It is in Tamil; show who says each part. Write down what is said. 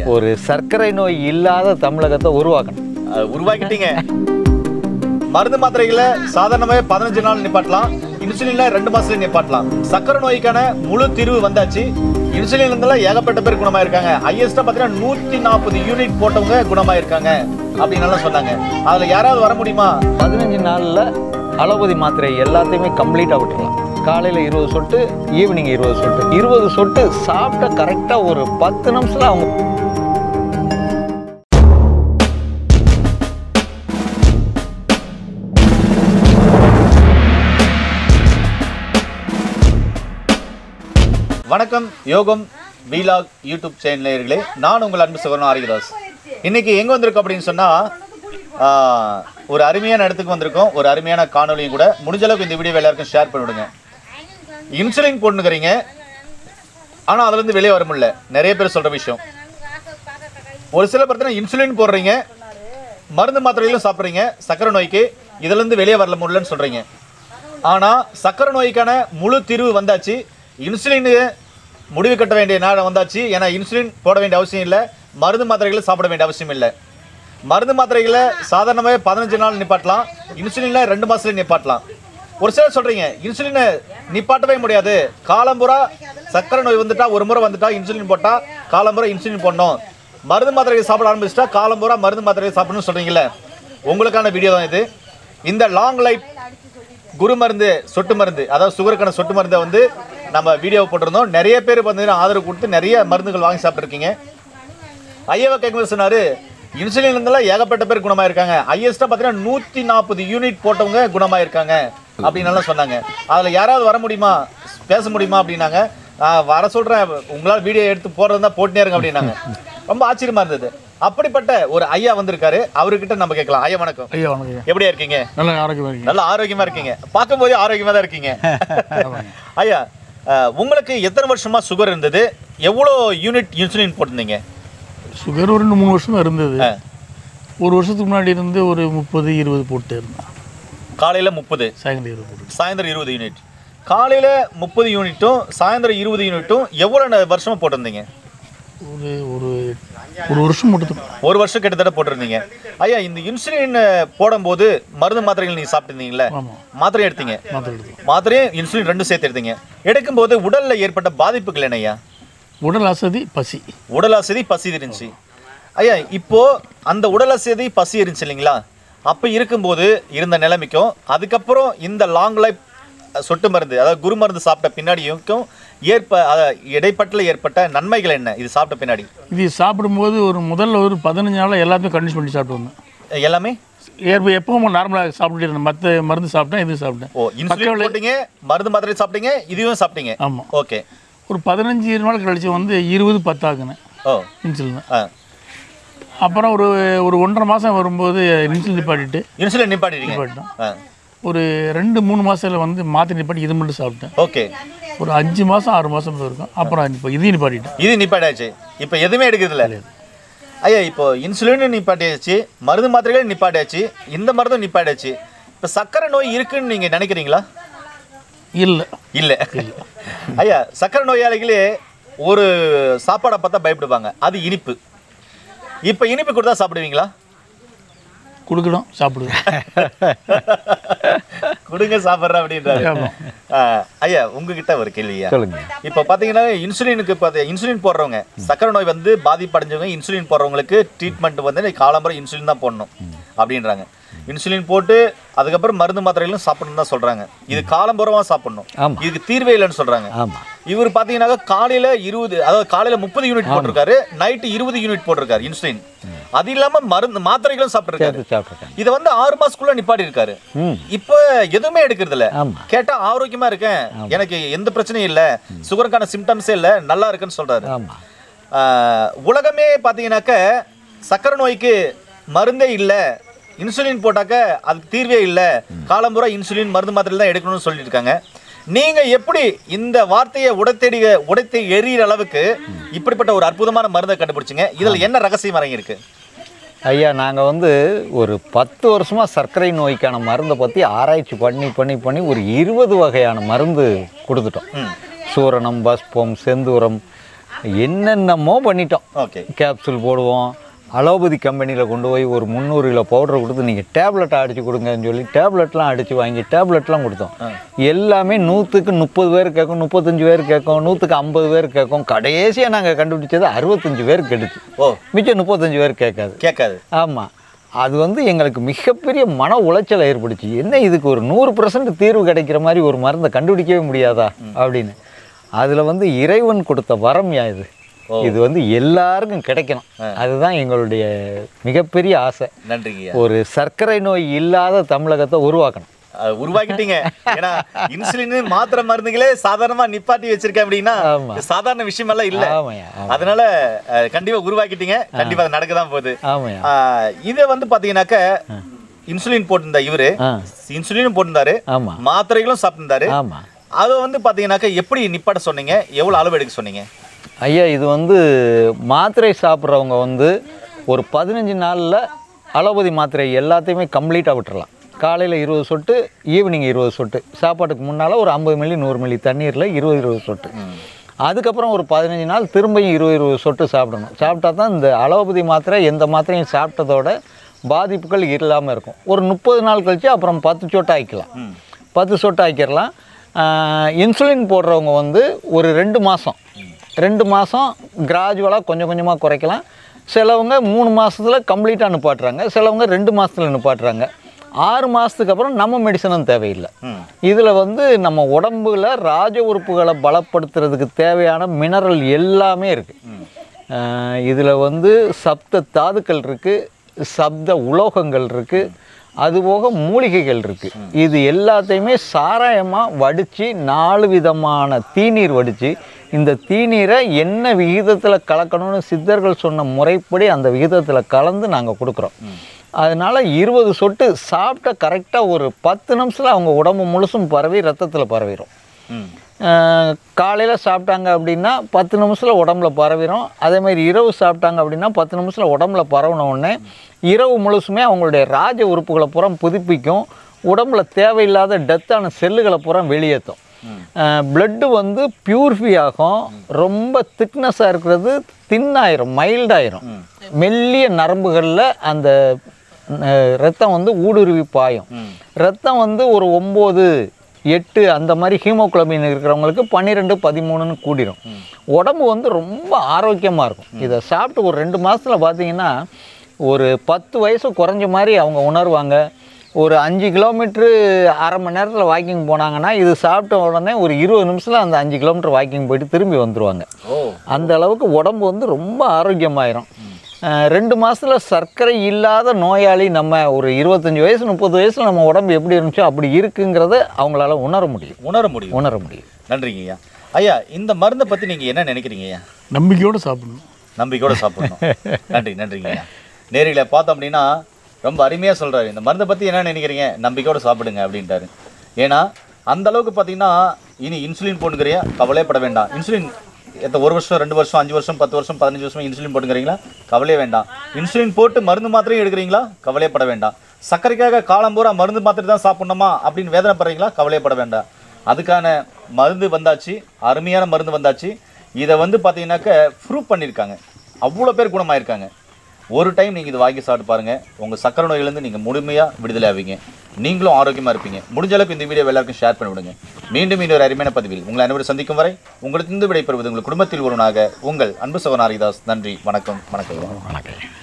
Speaker 1: ஒரு சர்க்கரை நோய் இல்லாத தமிழகத்தை உருவாக்கணும்
Speaker 2: அது உருவாக்கிட்டீங்க மருந்து மாத்திரைகளை சாதாரணமாவே பதினஞ்சு நாள் நிப்பாட்டலாம் இன்சுலின்ல ரெண்டு மாசத்துல நிப்பாட்டலாம் சக்கரை நோய்க்கான முழு தீர்வு வந்தாச்சு இன்சுலின் இருந்தெல்லாம் ஏகப்பட்ட பேர் குணமாயிருக்காங்க ஹையஸ்டா பாத்தீங்கன்னா நூத்தி நாற்பது யூனிட் போட்டவங்க குணமாயிருக்காங்க அப்படின்னு எல்லாம் சொன்னாங்க அதுல யாராவது வர முடியுமா
Speaker 1: பதினஞ்சு நாளில் அலோபதி மாத்திரை எல்லாத்தையுமே கம்ப்ளீட்டாக விட்டுறலாம் காலையில் இருபது சொட்டு ஈவினிங் இருபது சொட்டு இருபது சொட்டு சாப்பிட்ட கரெக்டாக ஒரு பத்து நிமிஷத்தில் அவங்க
Speaker 2: வணக்கம் யோகம் வீலாக் யூடியூப் சேனல் நேயர்களே நான் உங்கள் அன்பு சகோதரன் ஆரிகதாஸ் இன்னைக்கு எங்க வந்திருக்கோம் அப்படின்னு சொன்னா ஆஹ், ஒரு அருமையான இடத்துக்கு வந்திருக்கோம் ஒரு அருமையான காணொலியும் கூட முடிஞ்ச அளவுக்கு இந்த வீடியோ எல்லாருக்கும் ஷேர் பண்ணிவிடுங்க இன்சுலின் போட்டுக்கிறீங்க ஆனா அதுல இருந்து வெளியே வர முடியல நிறைய பேர் சொல்ற விஷயம் ஒரு சில பார்த்தீங்கன்னா இன்சுலின் போடுறீங்க மருந்து மாத்திரைகளும் சாப்பிட்றீங்க சக்கரை நோய்க்கு இதுல இருந்து வெளியே வரல முடியலன்னு சொல்றீங்க ஆனா சக்கரை நோய்க்கான முழு தீர்வு வந்தாச்சு இன்சுலின் முடிவு கட்ட வேண்டிய நேரம் வந்தாச்சு ஏன்னா இன்சுலின் போட வேண்டிய அவசியம் இல்லை மருந்து மாத்திரைகளை சாப்பிட வேண்டிய அவசியம் இல்லை மருந்து மாத்திரைகளை சாதாரணமாகவே பதினஞ்சு நாள் நிப்பாட்டலாம் இன்சுலின்ல ரெண்டு மாசத்துல நிப்பாட்டலாம் ஒரு சிலர் சொல்றீங்க இன்சுலினை நிப்பாட்டவே முடியாது காலம்புறா சக்கரை நோய் வந்துட்டா ஒரு முறை வந்துட்டா இன்சுலின் போட்டா காலம்புறா இன்சுலின் போடணும் மருந்து மாத்திரைகள் சாப்பிட ஆரம்பிச்சிட்டா காலம்புறா மருந்து மாத்திரைகள் சாப்பிடணும்னு சொல்றீங்கல்ல உங்களுக்கான வீடியோ தான் இது இந்த லாங் லைஃப் குரு மருந்து சொட்டு மருந்து அதாவது சுகருக்கான சொட்டு மருந்தை வந்து நம்ம வீடியோ போட்டிருந்தோம் நிறைய பேர் பார்த்தீங்கன்னா ஆதரவு கொடுத்து நிறைய மருந்துகள் வாங்கி சாப்பிட்ருக்கீங்க ஐயாவை கேட்கும்போது சொன்னாரு இன்சுலின் இருந்தெல்லாம் ஏகப்பட்ட பேர் குணமாயிருக்காங்க ஹையஸ்டா பார்த்தீங்கன்னா நூற்றி நாற்பது யூனிட் போட்டவங்க குணமாயிருக்காங்க அப்படின்னு எல்லாம் சொன்னாங்க அதில் யாராவது வர முடியுமா பேச முடியுமா அப்படின்னாங்க "நான் வர சொல்கிறேன் உங்களால் வீடியோ எடுத்து போடுறதா போட்டுனே இருங்க அப்படின்னாங்க ரொம்ப ஆச்சரியமா இருந்தது அப்படிப்பட்ட ஒரு ஐயா வந்திருக்காரு அவர்கிட்ட நம்ம கேட்கலாம் ஐயா வணக்கம்
Speaker 3: ஐயா வணக்கம் ஐயா.
Speaker 2: எப்படியா இருக்கீங்க
Speaker 3: நல்லா ஆரோக்கியமா இருக்கீங்க
Speaker 2: நல்ல ஆரோக்கியமா இருக்கீங்க பார்க்கும்போதே ஆரோக்கியமா தான் இருக்கீங்க ஐயா அஹ், உங்களுக்கு எத்தனை வருஷமா சுகர் இருந்தது எவ்வளோ யூனிட் இன்சுலின் போட்டிருந்தீங்க
Speaker 3: சுகர் ஒரு ரெண்டு மூணு வருஷம் தான் இருந்தது ஒரு வருஷத்துக்கு முன்னாடி இருந்து ஒரு முப்பது இருபது போட்டு இருந்தேன்
Speaker 2: காலையில முப்பது
Speaker 3: சாயந்தரம் இருபது போட்டு
Speaker 2: சாயந்தரம் இருபது யூனிட் காலையில முப்பது யூனிட்டும் சாயந்தரம் இருபது யூனிட்டும் எவ்வளோ ந- வருஷமா போட்டிருந்தீங்க
Speaker 3: ஒரு ஒரு ஒரு வருஷம் மட்டும் தான்.
Speaker 2: ஒரு வருஷம் கிட்டத்தட்ட போட்டிருந்தீங்க ஐயா இந்த இன்சுலின் போடும்போது மருந்து மாத்திரைகள் நீங்க சாப்பிட்டுருந்தீங்களே
Speaker 3: ஆமாம்
Speaker 2: மாத்திரை எடுத்தீங்க
Speaker 3: மாத்திரை எடுத்தோம்
Speaker 2: மாத்திரையும் இன்சுலின் ரெண்டும் சேர்த்து எடுத்தீங்க எடுக்கும்போது உடல்ல ஏற்பட்ட பாதிப்புகள் என்ன ஐயா
Speaker 3: உடல் அசதி பசி
Speaker 2: உடல் அசதி பசி இருந்துச்சு ஐயா இப்போ அந்த உடல் அசதி பசி இருந்துச்சு இல்லைங்களா அப்போ இருக்கும்போது இருந்த நிலைமைக்கும் அதுக்கப்புறம் இந்த லாங் லைஃப் சொட்டு மருந்து அதாவது குரு மருந்து சாப்பிட்ட பின்னாடியும் ஏற்ப அத இடைப்பட்டில் ஏற்பட்ட நன்மைகள் என்ன இது சாப்பிட்ட பின்னாடி
Speaker 3: இது சாப்பிடும்போது ஒரு முதல்ல ஒரு பதினஞ்சு நாளாக எல்லாத்தையும் கண்டிஷன் பண்ணி சாப்பிட்டு வந்தேன்
Speaker 2: எல்லாமே
Speaker 3: ஏற்ப எப்பவும் நார்மலாக சாப்பிட்டுட்டு இருந்தேன் மற்ற மருந்து சாப்பிட்டேன் இது சாப்பிட்டேன்
Speaker 2: ஓ இன்சுலின் போட்டீங்க மருந்து மாத்திரை சாப்பிட்டீங்க இதுவும் சாப்பிட்டீங்க
Speaker 3: ஆமாம்
Speaker 2: ஓகே
Speaker 3: ஒரு பதினஞ்சு நாள் கழிச்சு வந்து இருபது பத்தாக்குனேன்
Speaker 2: ஓ
Speaker 3: இன்சுலின்
Speaker 2: ஆ
Speaker 3: அப்புறம் ஒரு ஒரு ஒன்றரை மாதம் வரும்போது இன்சுலின் நிப்பாட்டிட்டு
Speaker 2: இன்சுலின் நிப்பாட்டிட்டீங்க
Speaker 3: நிப்பாட்டிட்டோம்
Speaker 2: ஆ
Speaker 3: ஒரு ரெண்டு மூணு மாதத்தில் வந்து மாற்றி நிப்பாட்டி இது மட்டும் சாப்பிட்டேன்
Speaker 2: ஓகே
Speaker 3: ஒரு அஞ்சு மாதம் ஆறு மாதம் இருக்கும் அப்புறம் இப்போ இதையும் நிப்பாட்டிட்டேன்
Speaker 2: இது நிப்பாட்டாச்சு இப்போ எதுவுமே எடுக்கிறதில்ல ஐயா இப்போ இன்சுலின் நிப்பாட்டியாச்சு மருந்து மாத்திரைகள் நிப்பாட்டியாச்சு இந்த மருந்தும் நிப்பாட்டியாச்சு இப்போ சக்கரை நோய் இருக்குன்னு நீங்கள் நினைக்கிறீங்களா
Speaker 3: இல்லை
Speaker 2: இல்லை ஐயா சக்கரை நோயாளிகளே ஒரு சாப்பாடை பார்த்தா பயப்படுவாங்க அது இனிப்பு இப்போ இனிப்பு கொடுத்தா சாப்பிடுவீங்களா
Speaker 3: கொடுக்கணும் சாப்பிடுவேன்
Speaker 2: கொடுங்க சாப்பிட்றேன் அப்படின்றாரு
Speaker 3: ஆமா.
Speaker 2: ஆ, ஐயா உங்ககிட்ட ஒரு கேள்வியா
Speaker 1: சொல்லுங்க
Speaker 2: இப்போ பார்த்தீங்கன்னா இன்சுலினுக்கு பார்த்து இன்சுலின் போடுறவங்க சக்கரை நோய் வந்து பாதிப்படைஞ்சவங்க இன்சுலின் போடுறவங்களுக்கு ட்ரீட்மெண்ட் வந்து காலம்பரம் இன்சுலின் தான் போடணும் அப்படின்றாங்க இன்சுலின் போட்டு அதுக்கப்புறம் மருந்து மாத்திரைகளும் சாப்பிடணும் தான் சொல்றாங்க இது காலம்பரமாக சாப்பிடணும்
Speaker 1: ஆமா.
Speaker 2: இதுக்கு தீர்வே இல்லைன்னு சொல்றாங்க
Speaker 1: ஆமாம்
Speaker 2: இவர் பார்த்தீங்கன்னா காலையில இருபது அதாவது காலையில முப்பது யூனிட் போட்டிருக்காரு நைட்டு இருபது யூனிட் போட்டிருக்காரு இன்சுலின் அது இல்லாம மருந்து மாத்திரைகளும் சாப்பிட்டிருக்காரு
Speaker 1: சேர்த்து சாப்பிட்ருக்கேன்
Speaker 2: இதை வந்து ஆறு மாசத்துக்குள்ள நிப்பாட்டி இருக்காரு
Speaker 1: ம்
Speaker 2: இப்போ எதுவுமே எடுக்கிறது இல்ல
Speaker 1: ஆமாம்
Speaker 2: கேட்டா ஆரோக்கியமா இருக்கேன் எனக்கு எந்த பிரச்சனையும் இல்ல சுகருக்கான சிம்டம்ஸே இல்ல நல்லா இருக்குன்னு சொல்றாரு
Speaker 1: ஆமாம்
Speaker 2: ஆஹ், உலகமே பாத்தீங்கன்னாக்க சக்கரை நோய்க்கு மருந்தே இல்ல இன்சுலின் போட்டாக்க அதுக்கு தீர்வே இல்ல காலம்புறா இன்சுலின் மருந்து மாத்திரை தான் எடுக்கணும்னு சொல்லிட்டு இருக்காங்க நீங்க எப்படி இந்த வார்த்தையை உடைத்தேடி உடைத்து எறிகிற அளவுக்கு இப்படிப்பட்ட ஒரு அற்புதமான மருந்தை கண்டுபிடிச்சீங்க இதுல என்ன ரகசியம் இறங்கியிருக்கு
Speaker 1: ஐயா நாங்கள் வந்து ஒரு பத்து வருஷமாக சர்க்கரை நோய்க்கான மருந்தை பற்றி ஆராய்ச்சி பண்ணி பண்ணி பண்ணி ஒரு இருபது வகையான மருந்து கொடுத்துட்டோம்
Speaker 2: ம்.
Speaker 1: சூரணம் பஸ்பம் செந்தூரம் என்னென்னமோ பண்ணிட்டோம்
Speaker 2: ஓகே
Speaker 1: கேப்சூல் போடுவோம் அலோபதி கம்பெனியில் கொண்டு போய் ஒரு முந்நூறு கிலோ பவுடர் கொடுத்து நீங்கள் டேப்லெட் அடித்து கொடுங்கன்னு சொல்லி டேப்லெட்லாம் அடித்து வாங்கி டேப்லெட்லாம் கொடுத்தோம் எல்லாமே நூற்றுக்கு முப்பது பேர் கேட்கும் முப்பத்தஞ்சு பேர் கேட்கும் நூற்றுக்கு ஐம்பது பேர் கேட்கும் கடைசியாக நாங்கள் கண்டுபிடிச்சது அறுபத்தஞ்சு பேர் கெடுச்சு
Speaker 2: ஓ
Speaker 1: மிச்சம் முப்பத்தஞ்சு பேர் கேட்காது
Speaker 2: கேட்காது
Speaker 1: ஆமாம் அது வந்து எங்களுக்கு மிகப்பெரிய மன உளைச்சலை ஏற்படுச்சு என்ன இதுக்கு ஒரு நூறு பர்சன்ட் தீர்வு கிடைக்கிற மாதிரி ஒரு மருந்தை கண்டுபிடிக்கவே முடியாதா அப்படின்னு அதில் வந்து இறைவன் கொடுத்த வரம்யா இது இது வந்து எல்லாருக்கும் கிடைக்கணும் அதுதான் எங்களுடைய மிகப்பெரிய ஆசை
Speaker 2: நன்றிங்கய்யா
Speaker 1: ஒரு சர்க்கரை நோய் இல்லாத தமிழகத்தை உருவாக்கணும்
Speaker 2: அது உருவாக்கிட்டீங்க ஏன்னா இன்சுலின் மாத்திரை மருந்துகளே சாதாரணமா நிப்பாட்டி வச்சிருக்கேன் அப்படின்னா
Speaker 1: ஆமா.
Speaker 2: இது சாதாரண விஷயம் எல்லாம் இல்ல
Speaker 1: ஆமாய்யா ஆமா.
Speaker 2: அதனால அஹ், கண்டிப்பா உருவாக்கிட்டீங்க கண்டிப்பா அது நடக்க தான் போகுது
Speaker 1: ஆமாய்யா
Speaker 2: ஆஹ், இதை வந்து பாத்தீங்கன்னாக்க இன்சுலின் போட்டிருந்தா இவரு
Speaker 1: ஆ
Speaker 2: இன்சுலினும் போட்டிருந்தாரு
Speaker 1: ஆமாம்
Speaker 2: மாத்திரைகளும் சாப்பிட்டிருந்தாரு
Speaker 1: ஆமாம்
Speaker 2: அதை வந்து பாத்தீங்கன்னாக்க எப்படி நிப்பாட்ட சொன்னீங்க எவ்வளவு அளவு எடுக்க சொன்னீங்க
Speaker 1: ஐயா இது வந்து மாத்திரை சாப்பிட்றவங்க வந்து ஒரு பதினஞ்சு நாளில் அலோபதி மாத்திரை எல்லாத்தையுமே கம்ப்ளீட்டாக விட்டுறலாம் காலையில் இருபது சொட்டு ஈவினிங் இருபது சொட்டு சாப்பாட்டுக்கு முன்னால் ஒரு ஐம்பது மில்லி நூறு மில்லி தண்ணீரில் இருபது இருபது சொட்டு அதுக்கப்புறம் ஒரு பதினஞ்சு நாள் திரும்பியும் இருபது இருபது சொட்டு சாப்பிடணும் சாப்பிட்டா தான் இந்த அலோபதி மாத்திரை எந்த மாத்திரையும் சாப்பிட்டதோட பாதிப்புகள் இல்லாமல் இருக்கும் ஒரு முப்பது நாள் கழிச்சு அப்புறம் பத்து சொட்டு ஆக்கிக்கலாம்
Speaker 2: ம்.
Speaker 1: பத்து சொட்டு ஆக்கிடலாம் இன்சுலின் போடுறவங்க வந்து ஒரு ரெண்டு மாதம் ரெண்டு மாதம் கிராஜுவலாக கொஞ்சம் கொஞ்சமாக குறைக்கலாம் சிலவங்க மூணு மாதத்தில் கம்ப்ளீட்டாக நிப்பாட்டுறாங்க சிலவங்க ரெண்டு மாதத்தில் நிப்பாட்டுறாங்க ஆறு மாதத்துக்கு அப்புறம் நம்ம மெடிசனும் தேவையில்லை
Speaker 2: ம்.
Speaker 1: இதில் வந்து நம்ம உடம்புல ராஜ உறுப்புகளை பலப்படுத்துறதுக்கு தேவையான மினரல் எல்லாமே இருக்குது இதில் வந்து சப்த தாதுக்கள் இருக்குது சப்த உலோகங்கள் இருக்குது அதுபோக மூலிகைகள் இருக்குது இது எல்லாத்தையுமே சாராயமாக வடித்து நாலு விதமான தீநீர் வடித்து இந்த தீநீரை என்ன விகிதத்தில் கலக்கணும்னு சித்தர்கள் சொன்ன முறைப்படி அந்த விகிதத்தில் கலந்து நாங்கள் கொடுக்குறோம் அதனால் இருபது சொட்டு சாப்பிட்ட கரெக்டாக ஒரு பத்து நிமிஷத்தில் அவங்க உடம்பு முழுசும் பரவி ரத்தத்தில் பரவிடும்
Speaker 2: ம்.
Speaker 1: காலையில் சாப்பிட்டாங்க அப்படின்னா பத்து நிமிஷத்தில் உடம்புல பரவிடும் அதேமாதிரி இரவு சாப்பிட்டாங்க அப்படின்னா பத்து நிமிஷத்தில் உடம்புல பரவின உடனே இரவு முழுசுமே அவங்களுடைய ராஜ உறுப்புகளை பூரா புதுப்பிக்கும் உடம்புல தேவையில்லாத டெத்தான செல்லுகளை பூரா வெளியேற்றும் பிளட்டு வந்து பியூரிஃபை ஆகும் ரொம்ப திக்னஸாக இருக்கிறது தின்னாயிரும் மைல்டாயிரும் மெல்லிய நரம்புகளில் அந்த அஹ், ரத்தம் வந்து ஊடுருவி பாயும் ரத்தம் வந்து ஒரு ஒம்பது எட்டு அந்த மாதிரி ஹீமோகுளோபின் இருக்கிறவங்களுக்கு பன்னிரெண்டு பதிமூணுன்னு கூடிரும் உடம்பு வந்து ரொம்ப ஆரோக்கியமாக இருக்கும் இதை சாப்பிட்டு ஒரு ரெண்டு மாதத்தில் பார்த்தீங்கன்னா ஒரு பத்து வயசு குறைஞ்ச மாதிரி அவங்க உணர்வாங்க ஒரு அஞ்சு கிலோமீட்ரு அரை மணி நேரத்தில் வாக்கிங் போனாங்கன்னா இது சாப்பிட்ட உடனே ஒரு இருபது நிமிஷத்தில் அந்த அஞ்சு கிலோமீட்டர் வாக்கிங் போயிட்டு திரும்பி வந்துடுவாங்க
Speaker 2: ஓ
Speaker 1: அந்த அளவுக்கு உடம்பு வந்து ரொம்ப ஆரோக்கியமாயிரும் அஹ் ரெண்டு மாசத்துல சர்க்கரை இல்லாத நோயாளி நம்ம ஒரு இருபத்தஞ்சி வயசு முப்பது வயசுல நம்ம உடம்பு எப்படி இருந்துச்சோ அப்படி இருக்குங்கிறத அவங்களால உணர முடியும்
Speaker 2: உணர முடியும்
Speaker 1: உணர முடியும்
Speaker 2: நன்றிங்க ஐயா ஐயா இந்த மருந்தை பத்தி நீங்க என்ன நினைக்கிறீங்க ஐயா
Speaker 3: நம்பிக்கையோடு சாப்பிடணும்
Speaker 2: நம்பிக்கையோட சாப்பிடணும் நன்றி நன்றிங்க ஐயா நேரில் பார்த்தோம் அப்படின்னா ரொம்ப அருமையாக சொல்றாரு இந்த மருந்தை பற்றி என்ன நினைக்கிறீங்க நம்பிக்கையோட சாப்பிடுங்க அப்படின்ட்டாரு ஏன்னா அந்த அளவுக்கு பார்த்தீங்கன்னா இனி இன்சுலின் போட்டுக்கிறியா கவலைப்பட வேண்டாம் இன்சுலின் எத்த ஒரு வருஷம் ரெண்டு வருஷம் அஞ்சு வருஷம் பத்து வருஷம் பதினஞ்சு வருஷம் இன்சுலின் போட்டுக்கிறீங்களா கவலையே வேண்டாம் இன்சுலின் போட்டு மருந்து மாத்திரையும் எடுக்கிறீங்களா கவலையப்பட வேண்டாம் சர்க்கரைக்காக காலம் பூரா மருந்து மாத்திரை தான் சாப்பிடணுமா அப்படின்னு வேதனைப்படுறீங்களா கவலையப்பட வேண்டாம் அதுக்கான மருந்து வந்தாச்சு அருமையான மருந்து வந்தாச்சு இதை வந்து பார்த்தீங்கன்னாக்க ப்ரூவ் பண்ணியிருக்காங்க அவ்வளோ பேர் குணமாயிருக்காங்க ஒரு டைம் நீங்கள் இது வாங்கி சாப்பிட்டு பாருங்க உங்கள் சக்கரை நோயிலேருந்து நீங்கள் முழுமையாக விடுதலை ஆவீங்க நீங்களும் ஆரோக்கியமாக இருப்பீங்க முடிஞ்ச அளவுக்கு இந்த வீடியோ எல்லாருக்கும் ஷேர் பண்ணி விடுங்க மீண்டும் இன்னொரு அருமையான பதிவில் உங்களை அனைவரும் சந்திக்கும் வரை உங்களுக்கு இருந்து விடைபெறுவது உங்கள் குடும்பத்தில் ஒருவனாக உங்கள் அன்பு சகோதரன் ஹரிதாஸ் நன்றி வணக்கம் வணக்கம்
Speaker 1: வணக்கம்